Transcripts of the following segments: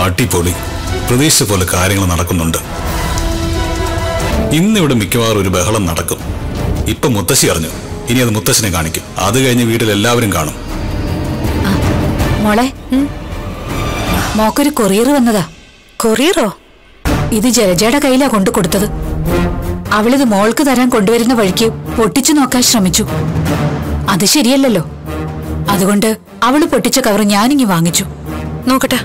അടിപൊളി പ്രതീക്ഷിച്ച പോലെ കാര്യങ്ങൾ നടക്കുന്നുണ്ട് ഇന്നിവിടെ മിക്കവാറും ഒരു ബഹളം നടക്കും ഇപ്പൊ മുത്തശ്ശി അറിഞ്ഞു ഇനി അത് മുത്തശ്ശിനെ കാണിക്കും അത് കഴിഞ്ഞ് വീട്ടിൽ എല്ലാവരും കാണും മോളെ മോക്കൊരു കൊറിയർ വന്നതാ കൊറിയറോ ഇത് ജലജയുടെ കയ്യിലാ കൊണ്ടു കൊടുത്തത് അവളിത് മോൾക്ക് തരാൻ കൊണ്ടുവരുന്ന വഴിക്ക് പൊട്ടിച്ചു നോക്കാൻ ശ്രമിച്ചു അത് ശരിയല്ലല്ലോ അതുകൊണ്ട് അവള് പൊട്ടിച്ച കവർ ഞാനിങ്ങി വാങ്ങിച്ചു നോക്കട്ടെ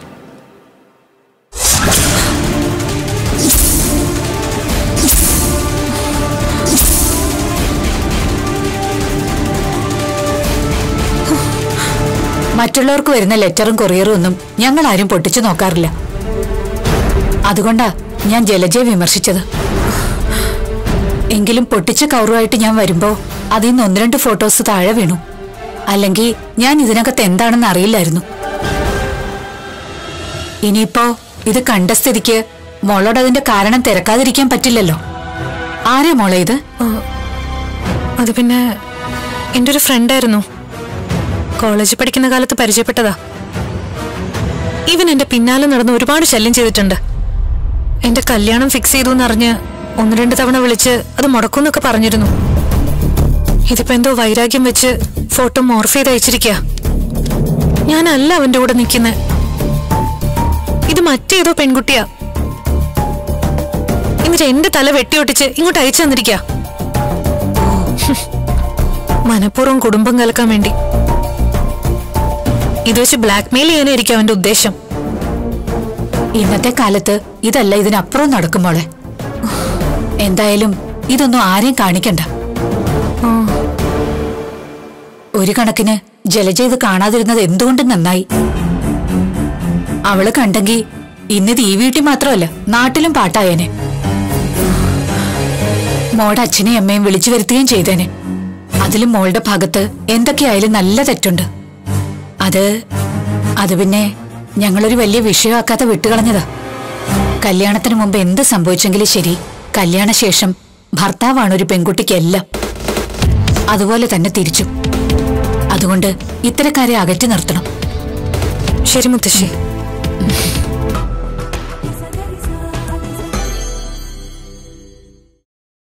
മറ്റുള്ളവർക്ക് വരുന്ന ലെറ്ററും കൊറിയറും ഒന്നും ഞങ്ങൾ ആരും പൊട്ടിച്ചു നോക്കാറില്ല അതുകൊണ്ടാ ഞാൻ ജലജയെ വിമർശിച്ചത് എങ്കിലും പൊട്ടിച്ച കവറുമായിട്ട് ഞാൻ വരുമ്പോ അതിൽ നിന്ന് ഒന്ന് രണ്ട് ഫോട്ടോസ് താഴെ വീണു അല്ലെങ്കിൽ ഞാൻ ഇതിനകത്ത് എന്താണെന്ന് അറിയില്ലായിരുന്നു ഇനിയിപ്പോ ഇത് കണ്ട സ്ഥിതിക്ക് മോളോട് അതിന്റെ കാരണം തിരക്കാതിരിക്കാൻ പറ്റില്ലല്ലോ ആരെ മോളെ ഇത് അത് പിന്നെ എൻ്റെ ഒരു ഫ്രണ്ടായിരുന്നു കോളേജിൽ പഠിക്കുന്ന കാലത്ത് പരിചയപ്പെട്ടതാ ഇവൻ എന്റെ പിന്നാലെ നടന്ന് ഒരുപാട് ശല്യം ചെയ്തിട്ടുണ്ട് എന്റെ കല്യാണം ഫിക്സ് ചെയ്തു എന്നറിഞ്ഞ് ഒന്ന് രണ്ട് തവണ വിളിച്ച് അത് മുടക്കൂന്നൊക്കെ പറഞ്ഞിരുന്നു ഇതിപ്പോ എന്തോ വൈരാഗ്യം വെച്ച് ഫോട്ടോ മോർഫ് ചെയ്ത് അയച്ചിരിക്കുക ഞാനല്ല അവന്റെ കൂടെ നിൽക്കുന്നെ ഇത് മറ്റേതോ പെൺകുട്ടിയാ എന്നിട്ട് എന്റെ തല വെട്ടിയൊട്ടിച്ച് ഇങ്ങോട്ട് അയച്ചു തന്നിരിക്കുക മനഃപൂർവ്വം കുടുംബം കലക്കാൻ വേണ്ടി ഇത് വെച്ച് ബ്ലാക്ക്മെയിൽ ചെയ്യാനായിരിക്കും അവന്റെ ഉദ്ദേശം ഇന്നത്തെ കാലത്ത് ഇതല്ല ഇതിനപ്പുറം നടക്കും മോളെ എന്തായാലും ഇതൊന്നും ആരെയും കാണിക്കണ്ട ഒരു കണക്കിന് ജലജ ഇത് കാണാതിരുന്നത് എന്തുകൊണ്ടും നന്നായി അവള് കണ്ടെങ്കി ഇന്നിത് ഈ വീട്ടിൽ മാത്രമല്ല നാട്ടിലും പാട്ടായേനെ മോളുടെ അച്ഛനെയും അമ്മയും വിളിച്ചു വരുത്തുകയും ചെയ്തേനെ അതിലും മോളുടെ ഭാഗത്ത് എന്തൊക്കെയായാലും നല്ല തെറ്റുണ്ട് അത് അത് പിന്നെ ഞങ്ങളൊരു വലിയ വിഷയമാക്കാതെ വിട്ടുകളഞ്ഞതാ കല്യാണത്തിന് മുമ്പ് എന്ത് സംഭവിച്ചെങ്കിലും ശരി കല്യാണശേഷം ഭർത്താവാണ് ഒരു പെൺകുട്ടിക്കെല്ലാം അതുപോലെ തന്നെ തിരിച്ചും അതുകൊണ്ട് ഇത്തരക്കാരെ അകറ്റി നിർത്തണം ശരി മുത്തശ്ശി